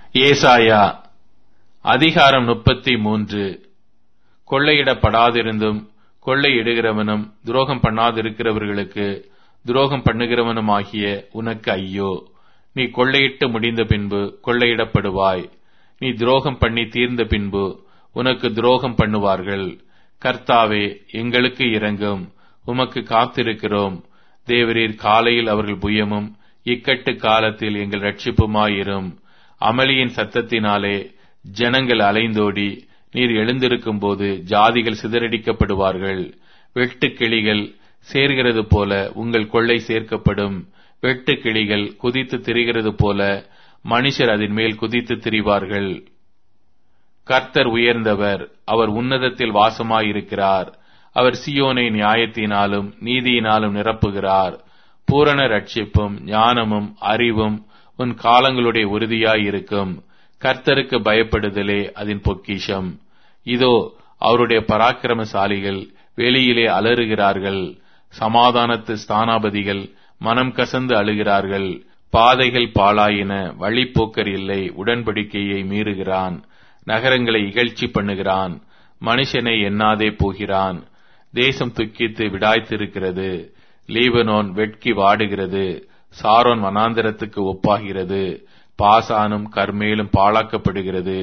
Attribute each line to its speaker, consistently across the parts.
Speaker 1: ஏசாயா அதிகாரம் முப்பத்தி மூன்று கொள்ளையிடப்படாதிருந்தும் கொள்ளையிடுகிறவனும் துரோகம் பண்ணாதிருக்கிறவர்களுக்கு துரோகம் பண்ணுகிறவனுமாகிய உனக்கு ஐயோ நீ கொள்ளையிட்டு முடிந்த பின்பு கொள்ளையிடப்படுவாய் நீ துரோகம் பண்ணி தீர்ந்த பின்பு உனக்கு துரோகம் பண்ணுவார்கள் கர்த்தாவே எங்களுக்கு இரங்கும் உமக்கு காத்திருக்கிறோம் தேவரீர் காலையில் அவர்கள் புயமும் இக்கட்டு காலத்தில் எங்கள் ரட்சிப்புமாயிரும் அமளியின் சத்தத்தினாலே ஜனங்கள் அலைந்தோடி நீர் எழுந்திருக்கும் போது ஜாதிகள் சிதறடிக்கப்படுவார்கள் வெட்டுக்கிளிகள் சேர்கிறது போல உங்கள் கொள்ளை சேர்க்கப்படும் வெட்டுக்கிளிகள் குதித்து திரிகிறது போல மனுஷர் அதன் மேல் குதித்து திரிவார்கள் கர்த்தர் உயர்ந்தவர் அவர் உன்னதத்தில் வாசமாயிருக்கிறார் அவர் சியோனை நியாயத்தினாலும் நீதியினாலும் நிரப்புகிறார் பூரண ரட்சிப்பும் ஞானமும் அறிவும் உன் காலங்களுடைய உறுதியாயிருக்கும் கர்த்தருக்கு பயப்படுதலே அதன் பொக்கிஷம் இதோ அவருடைய பராக்கிரமசாலிகள் வெளியிலே அலறுகிறார்கள் சமாதானத்து ஸ்தானாபதிகள் மனம் கசந்து அழுகிறார்கள் பாதைகள் பாழாயின வழிப்போக்கர் இல்லை உடன்படிக்கையை மீறுகிறான் நகரங்களை இகழ்ச்சி பண்ணுகிறான் மனுஷனை எண்ணாதே போகிறான் தேசம் துக்கித்து விடாய்த்திருக்கிறது லீபனோன் வெட்கி வாடுகிறது சாரோன் வனாந்திரத்துக்கு ஒப்பாகிறது பாசானும் கர்மேலும் பாழாக்கப்படுகிறது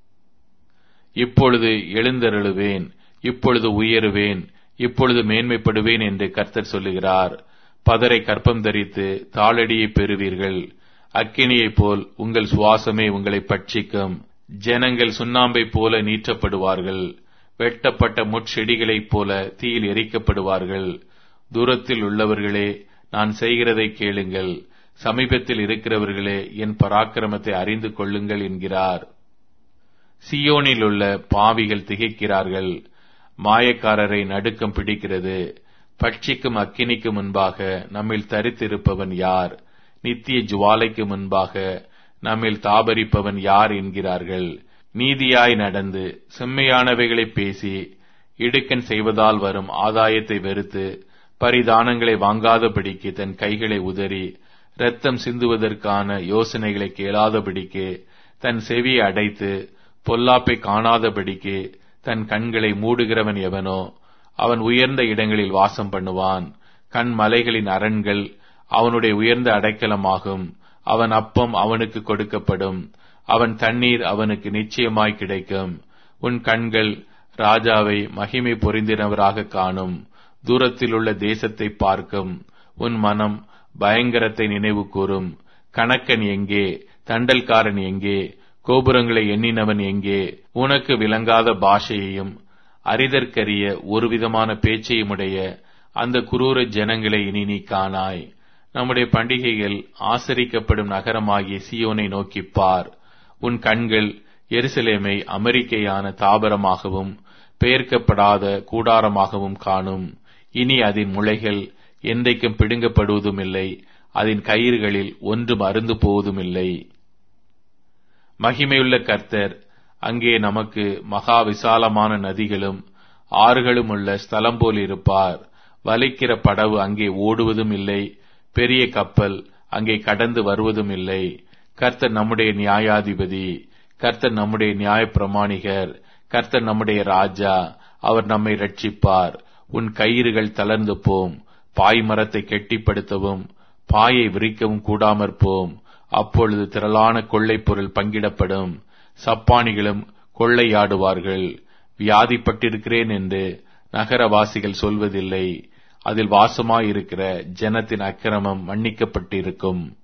Speaker 1: இப்பொழுது எழுந்தருளுவேன் இப்பொழுது உயருவேன் இப்பொழுது மேன்மைப்படுவேன் என்று கர்த்தர் சொல்லுகிறார் பதரை கற்பம் தரித்து தாளடியை பெறுவீர்கள் அக்கினியைப் போல் உங்கள் சுவாசமே உங்களை பட்சிக்கும் ஜனங்கள் சுண்ணாம்பை போல நீற்றப்படுவார்கள் வெட்டப்பட்ட முட்செடிகளைப் போல தீயில் எரிக்கப்படுவார்கள் தூரத்தில் உள்ளவர்களே நான் செய்கிறதை கேளுங்கள் சமீபத்தில் இருக்கிறவர்களே என் பராக்கிரமத்தை அறிந்து கொள்ளுங்கள் என்கிறார் சியோனில் உள்ள பாவிகள் திகைக்கிறார்கள் மாயக்காரரை நடுக்கம் பிடிக்கிறது பட்சிக்கும் அக்கினிக்கு முன்பாக நம்மில் தரித்திருப்பவன் யார் நித்திய ஜுவாலைக்கு முன்பாக நம்மில் தாபரிப்பவன் யார் என்கிறார்கள் நீதியாய் நடந்து செம்மையானவைகளை பேசி இடுக்கன் செய்வதால் வரும் ஆதாயத்தை வெறுத்து பரிதானங்களை வாங்காதபடிக்கு தன் கைகளை உதறி இரத்தம் சிந்துவதற்கான யோசனைகளை கேளாதபடிக்கு தன் செவியை அடைத்து பொல்லாப்பை காணாதபடிக்கு தன் கண்களை மூடுகிறவன் எவனோ அவன் உயர்ந்த இடங்களில் வாசம் பண்ணுவான் கண் மலைகளின் அரண்கள் அவனுடைய உயர்ந்த அடைக்கலமாகும் அவன் அப்பம் அவனுக்கு கொடுக்கப்படும் அவன் தண்ணீர் அவனுக்கு நிச்சயமாய் கிடைக்கும் உன் கண்கள் ராஜாவை மகிமை பொருந்தினவராக காணும் தூரத்தில் உள்ள தேசத்தை பார்க்கும் உன் மனம் பயங்கரத்தை நினைவு கூறும் கணக்கன் எங்கே தண்டல்காரன் எங்கே கோபுரங்களை எண்ணினவன் எங்கே உனக்கு விளங்காத பாஷையையும் அரிதற்கரிய ஒரு விதமான பேச்சையுமுடைய அந்த குரூர ஜனங்களை இனி நீ காணாய் நம்முடைய பண்டிகைகள் ஆசரிக்கப்படும் நகரமாகிய சியோனை நோக்கிப் பார் உன் கண்கள் எருசலேமை அமெரிக்கையான தாபரமாகவும் பெயர்க்கப்படாத கூடாரமாகவும் காணும் இனி அதன் முளைகள் என்றைக்கும் பிடுங்கப்படுவதும் இல்லை அதன் கயிறுகளில் ஒன்றும் அருந்து போவதும் இல்லை மகிமையுள்ள கர்த்தர் அங்கே நமக்கு மகா விசாலமான நதிகளும் ஆறுகளும் உள்ள ஸ்தலம் போல் இருப்பார் வலிக்கிற படவு அங்கே ஓடுவதும் இல்லை பெரிய கப்பல் அங்கே கடந்து வருவதும் இல்லை கர்த்தர் நம்முடைய நியாயாதிபதி கர்த்தர் நம்முடைய நியாய பிரமாணிகர் கர்த்தர் நம்முடைய ராஜா அவர் நம்மை ரட்சிப்பார் உன் கயிறுகள் தளர்ந்து போம் பாய் மரத்தை கெட்டிப்படுத்தவும் பாயை விரிக்கவும் கூடாமற் போம் அப்பொழுது திரளான கொள்ளை பொருள் பங்கிடப்படும் சப்பானிகளும் கொள்ளையாடுவார்கள் வியாதிப்பட்டிருக்கிறேன் என்று நகரவாசிகள் சொல்வதில்லை அதில் வாசமாயிருக்கிற ஜனத்தின் அக்கிரமம் மன்னிக்கப்பட்டிருக்கும்